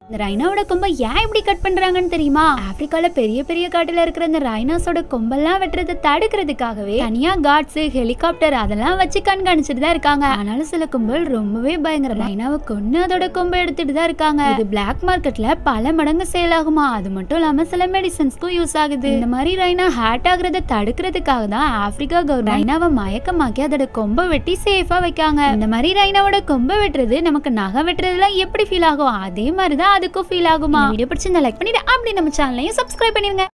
இந்த ரைனாவோட கொம்பை ஏன் இப்படி கட் பண்றாங்கன்னு தெரியுமா ஆப்பிரிக்கால பெரிய பெரிய காட்டுல இருக்கிற இந்த ரைனாஸோட கொம்பெல்லாம் வெட்டுறதை தடுக்கிறதுக்காகவே தனியா காட்ஸ் ஹெலிகாப்டர் அதெல்லாம் வச்சு கண்காணிச்சுட்டு தான் இருக்காங்க ஆனாலும் சில கும்பல் ரொம்பவே பயங்கர ரைனாவை கொன்னு அதோட கொம்பை எடுத்துட்டு தான் இருக்காங்க இது பிளாக் மார்க்கெட்ல பல மடங்கு சேல் ஆகுமா அது மட்டும் இல்லாம சில மெடிசன்ஸ்க்கும் யூஸ் ஆகுது இந்த மாதிரி ரைனா ஹேட் ஆகுறத தடுக்கிறதுக்காக தான் ஆப்பிரிக்கா கவர்மெண்ட் ரைனாவை மயக்கமாக்கி அதோட கொம்பை வெட்டி சேஃபா வைக்காங்க இந்த மாதிரி ரைனாவோட கொம்பை வெட்டுறது நமக்கு நகை வெட்டுறதுல எப்படி ஃபீல் ஆகும் அதே மாதிரி தான் அதுக்கும் ஃபீல் ஆகுமா வீடியோ பிடிச்சிருந்தா லைக் பண்ணிட்டு அப்படி நம்ம சேனலையும் சப்ஸ்கிரைப் பண்ணிருங்க